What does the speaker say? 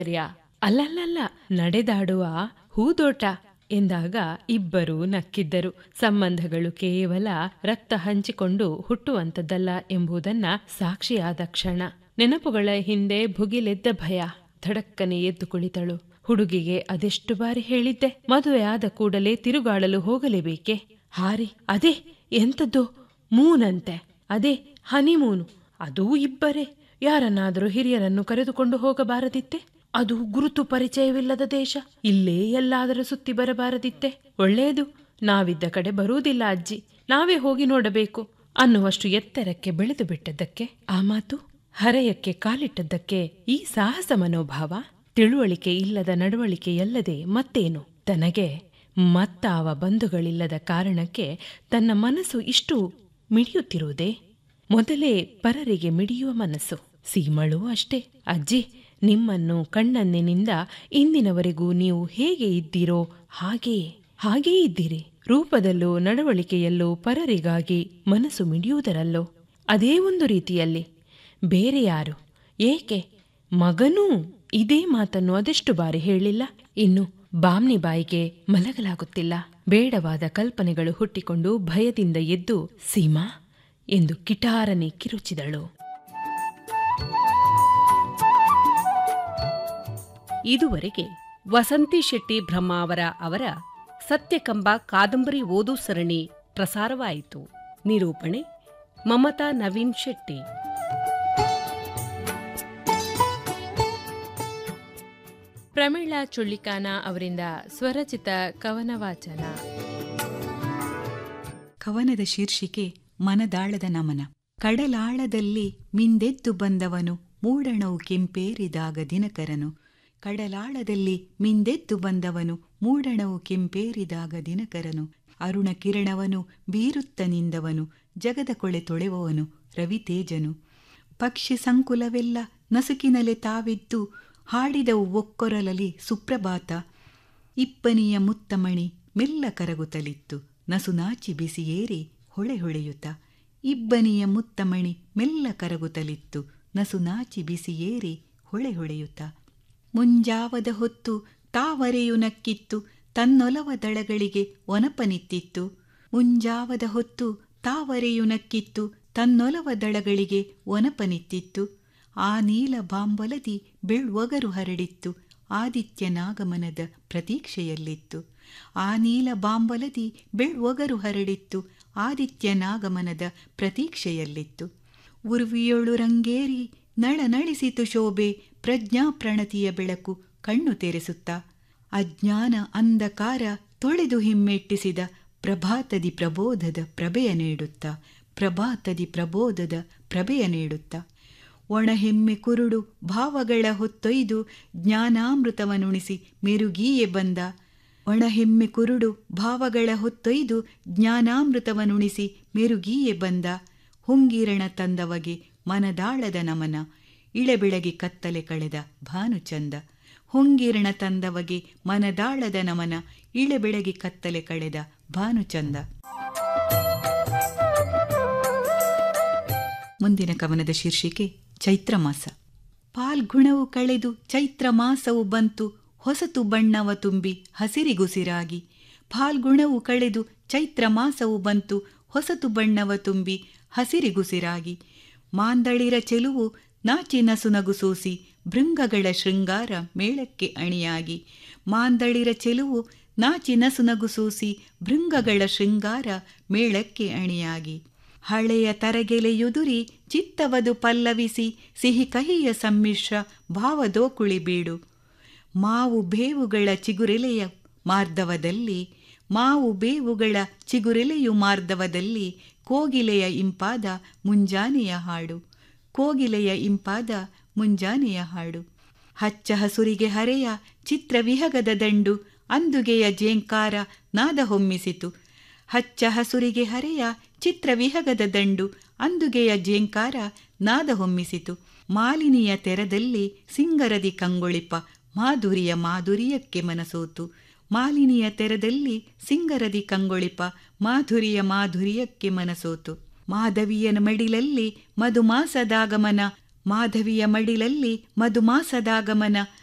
ಸೌಂದರ್ಯ ಅಲ್ಲಲ್ಲಲ್ಲ ನಡೆದಾಡುವ ಹೂದೋಟ ಎಂದಾಗ ಇಬ್ಬರೂ ನಕ್ಕಿದ್ದರು ಸಂಬಂಧಗಳು ಕೇವಲ ರಕ್ತ ಹಂಚಿಕೊಂಡು ಹುಟ್ಟುವಂಥದ್ದಲ್ಲ ಎಂಬುದನ್ನ ಸಾಕ್ಷಿಯಾದ ಕ್ಷಣ ನೆನಪುಗಳ ಹಿಂದೆ ಭುಗಿಲೆದ್ದ ಭಯ ಧಡಕ್ಕನೆ ಎದ್ದು ಕುಳಿತಳು ಹುಡುಗಿಗೆ ಅದೆಷ್ಟು ಬಾರಿ ಹೇಳಿದ್ದೆ ಮದುವೆ ಆದ ಕೂಡಲೇ ತಿರುಗಾಡಲು ಹೋಗಲೇಬೇಕೆ ಹಾರಿ ಅದೇ ಎಂಥದ್ದು ಮೂನಂತೆ ಅದೇ ಹನಿಮೂನು ಅದೂ ಇಬ್ಬರೇ ಯಾರನ್ನಾದರೂ ಹಿರಿಯರನ್ನು ಕರೆದುಕೊಂಡು ಹೋಗಬಾರದಿತ್ತೆ ಅದು ಗುರುತು ಪರಿಚಯವಿಲ್ಲದ ದೇಶ ಇಲ್ಲೇ ಎಲ್ಲಾದರೂ ಸುತ್ತಿ ಬರಬಾರದಿತ್ತೆ ಒಳ್ಳೆಯದು ನಾವಿದ್ದ ಕಡೆ ಬರುವುದಿಲ್ಲ ಅಜ್ಜಿ ನಾವೇ ಹೋಗಿ ನೋಡಬೇಕು ಅನ್ನುವಷ್ಟು ಎತ್ತರಕ್ಕೆ ಬೆಳೆದು ಬಿಟ್ಟದ್ದಕ್ಕೆ ಆ ಮಾತು ಹರೆಯಕ್ಕೆ ಕಾಲಿಟ್ಟದ್ದಕ್ಕೆ ಈ ಸಾಹಸ ಮನೋಭಾವ ತಿಳುವಳಿಕೆ ಇಲ್ಲದ ನಡವಳಿಕೆಯಲ್ಲದೆ ಮತ್ತೇನು ತನಗೆ ಮತ್ತಾವ ಬಂಧುಗಳಿಲ್ಲದ ಕಾರಣಕ್ಕೆ ತನ್ನ ಮನಸ್ಸು ಇಷ್ಟು ಮಿಡಿಯುತ್ತಿರುವುದೇ ಮೊದಲೇ ಪರರಿಗೆ ಮಿಡಿಯುವ ಮನಸ್ಸು ಸೀಮಳೂ ಅಷ್ಟೇ ಅಜ್ಜಿ ನಿಮ್ಮನ್ನು ಕಣ್ಣನ್ನಿನಿಂದ ಇಂದಿನವರೆಗೂ ನೀವು ಹೇಗೆ ಇದ್ದೀರೋ ಹಾಗೆಯೇ ಹಾಗೇ ಇದ್ದೀರಿ ರೂಪದಲ್ಲೂ ನಡವಳಿಕೆಯಲ್ಲೂ ಪರರಿಗಾಗಿ ಮನಸ್ಸು ಮಿಡಿಯುವುದರಲ್ಲೋ ಅದೇ ಒಂದು ರೀತಿಯಲ್ಲಿ ಬೇರೆ ಯಾರು ಏಕೆ ಮಗನೂ ಇದೇ ಮಾತನ್ನು ಅದೆಷ್ಟು ಬಾರಿ ಹೇಳಿಲ್ಲ ಇನ್ನು ಬಾಮ್ನಿ ಬಾಯಿಗೆ ಮಲಗಲಾಗುತ್ತಿಲ್ಲ ಬೇಡವಾದ ಕಲ್ಪನೆಗಳು ಹುಟ್ಟಿಕೊಂಡು ಭಯದಿಂದ ಎದ್ದು ಸೀಮಾ ಎಂದು ಕಿಟಾರನೆ ಕಿರುಚಿದಳು ಇದುವರೆಗೆ ವಸಂತಿ ಶೆಟ್ಟಿ ಬ್ರಹ್ಮಾವರ ಅವರ ಸತ್ಯಕಂಬ ಕಾದಂಬರಿ ಓದು ಸರಣಿ ಪ್ರಸಾರವಾಯಿತು ನಿರೂಪಣೆ ಮಮತಾ ನವೀನ್ ಶೆಟ್ಟಿ ಪ್ರಮೀಳಾ ಚುಳ್ಳಿಕಾನ ಅವರಿಂದ ಸ್ವರಚಿತ ಕವನ ವಾಚನ ಕವನದ ಶೀರ್ಷಿಕೆ ಮನದಾಳದ ನಮನ ಕಡಲಾಳದಲ್ಲಿ ಮಿಂದೆದ್ದು ಬಂದವನು ಮೂಡಣವು ಕೆಂಪೇರಿದಾಗ ದಿನಕರನು ಕಡಲಾಳದಲ್ಲಿ ಮಿಂದೆದ್ದು ಬಂದವನು ಮೂಡಣವು ಕೆಂಪೇರಿದಾಗ ದಿನಕರನು ಅರುಣ ಕಿರಣವನು ಬೀರುತ್ತ ನಿಂದವನು ಜಗದ ಕೊಳೆ ತೊಳೆವವನು ರವಿತೇಜನು ಪಕ್ಷಿ ಸಂಕುಲವೆಲ್ಲ ನಸುಕಿನಲೆ ತಾವಿದ್ದು ಹಾಡಿದವು ಒಕ್ಕೊರಲಲಿ ಸುಪ್ರಭಾತ ಇಪ್ಪನಿಯ ಮುತ್ತಮಣಿ ಮೆಲ್ಲ ಕರಗುತ್ತಲಿತ್ತು ನಸುನಾಚಿ ಬಿಸಿಯೇರಿ ಹೊಳೆ ಹೊಳೆಯುತ್ತ ಇಬ್ಬನಿಯ ಮುತ್ತಮಣಿ ಮೆಲ್ಲ ಕರಗುತ್ತಲಿತ್ತು ನಸುನಾಚಿ ಬಿಸಿಯೇರಿ ಹೊಳೆ ಹೊಳೆಯುತ್ತ ಮುಂಜಾವದ ಹೊತ್ತು ತಾವರೆಯು ನಕ್ಕಿತ್ತು ತನ್ನೊಲವ ದಳಗಳಿಗೆ ಒನಪನಿತ್ತಿತ್ತು ಮುಂಜಾವದ ಹೊತ್ತು ತಾವರೆಯು ನಕ್ಕಿತ್ತು ತನ್ನೊಲವ ದಳಗಳಿಗೆ ಒನಪನಿತ್ತಿತ್ತು ಆ ನೀಲ ಬಾಂಬಲದಿ ಬೆಳ್ವಗರು ಹರಡಿತ್ತು ಆದಿತ್ಯನಾಗಮನದ ಪ್ರತೀಕ್ಷೆಯಲ್ಲಿತ್ತು ಆ ನೀಲ ಬಾಂಬಲದಿ ಬೆಳ್ವಗರು ಹರಡಿತ್ತು ಆದಿತ್ಯನಾಗಮನದ ಪ್ರತೀಕ್ಷೆಯಲ್ಲಿತ್ತು ಉರ್ವಿಯೊಳು ರಂಗೇರಿ ನಳನಳಿಸಿತು ಶೋಭೆ ಪ್ರಜ್ಞಾಪ್ರಣತಿಯ ಬೆಳಕು ಕಣ್ಣು ತೆರೆಸುತ್ತಾ ಅಜ್ಞಾನ ಅಂಧಕಾರ ತೊಳೆದು ಹಿಮ್ಮೆಟ್ಟಿಸಿದ ಪ್ರಭಾತದಿ ಪ್ರಬೋಧದ ಪ್ರಭೆಯ ನೀಡುತ್ತಾ ಪ್ರಭಾತದಿ ಪ್ರಬೋಧದ ಪ್ರಭೆಯ ನೀಡುತ್ತಾ ಒಣಹೆಮ್ಮೆ ಕುರುಡು ಭಾವಗಳ ಹೊತ್ತೊಯ್ದು ಜ್ಞಾನಾಮೃತವನುಣಿಸಿ ಮೆರುಗೀಯೆ ಬಂದ ಒಣಹೆಮ್ಮೆ ಕುರುಡು ಭಾವಗಳ ಹೊತ್ತೊಯ್ದು ಜ್ಞಾನಾಮೃತವನುಣಿಸಿ ಮೆರುಗೀಯೆ ಬಂದ ಹುಂಗಿರಣ ತಂದವಗೆ ಮನದಾಳದ ನಮನ ಇಳೆಬೆಳಗಿ ಕತ್ತಲೆ ಕಳೆದ ಭಾನುಚಂದ ಹೊಂಗಿರಣ ತಂದವಗೆ ಮನದಾಳದ ನಮನ ಇಳೆಬೆಳಗಿ ಕತ್ತಲೆ ಕಳೆದ ಭಾನುಚಂದ ಮುಂದಿನ ಕವನದ ಶೀರ್ಷಿಕೆ ಚೈತ್ರ ಮಾಸ ಪಾಲ್ಗುಣವು ಕಳೆದು ಚೈತ್ರ ಮಾಸವು ಬಂತು ಹೊಸತು ಬಣ್ಣವ ತುಂಬಿ ಹಸಿರಿಗುಸಿರಾಗಿ ಫಾಲ್ಗುಣವು ಕಳೆದು ಚೈತ್ರ ಮಾಸವು ಬಂತು ಹೊಸತು ಬಣ್ಣವ ತುಂಬಿ ಹಸಿರಿಗುಸಿರಾಗಿ ಮಾಂದಳಿರ ಚೆಲುವು ನಾಚಿ ನಸುನಗು ಸೂಸಿ ಭೃಂಗಗಳ ಶೃಂಗಾರ ಮೇಳಕ್ಕೆ ಅಣಿಯಾಗಿ ಮಾಂದಳಿರ ಚೆಲುವು ನಾಚಿ ನಸುನಗು ಸೂಸಿ ಭೃಂಗಗಳ ಶೃಂಗಾರ ಮೇಳಕ್ಕೆ ಅಣಿಯಾಗಿ ಹಳೆಯ ತರಗೆಲೆಯುದುರಿ ಚಿತ್ತವದು ಪಲ್ಲವಿಸಿ ಸಿಹಿ ಕಹಿಯ ಸಮ್ಮಿಶ್ರ ಭಾವದೋಕುಳಿ ಬೀಡು ಮಾವು ಬೇವುಗಳ ಚಿಗುರೆಲೆಯ ಮಾರ್ಧವದಲ್ಲಿ ಮಾವು ಬೇವುಗಳ ಚಿಗುರೆಲೆಯು ಮಾರ್ಧವದಲ್ಲಿ ಕೋಗಿಲೆಯ ಇಂಪಾದ ಮುಂಜಾನೆಯ ಹಾಡು ಕೋಗಿಲೆಯ ಇಂಪಾದ ಮುಂಜಾನೆಯ ಹಾಡು ಹಚ್ಚ ಹಸುರಿಗೆ ಹರೆಯ ಚಿತ್ರವಿಹಗದ ದಂಡು ಅಂದುಗೆಯ ಜೇಂಕಾರ ನಾದ ಹೊಮ್ಮಿಸಿತು ಹಚ್ಚ ಹಸುರಿಗೆ ಹರೆಯ ಚಿತ್ರವಿಹಗದ ದಂಡು ಅಂದುಗೆಯ ಜೇಂಕಾರ ನಾದ ಹೊಮ್ಮಿಸಿತು ಮಾಲಿನಿಯ ತೆರದಲ್ಲಿ ಸಿಂಗರದಿ ಕಂಗೊಳಿಪ ಮಾಧುರಿಯ ಮಾಧುರ್ಯಕ್ಕೆ ಮನಸೋತು ಮಾಲಿನಿಯ ತೆರದಲ್ಲಿ ಸಿಂಗರದಿ ಕಂಗೊಳಿಪ ಮಾಧುರಿಯ ಮಾಧುರ್ಯಕ್ಕೆ ಮನಸೋತು ಮಾಧವಿಯನ ಮಡಿಲಲ್ಲಿ ಮಧುಮಾಸದಾಗಮನ ಮಾಧವಿಯ ಮಡಿಲಲ್ಲಿ ಮಧುಮಾಸದಾಗಮನ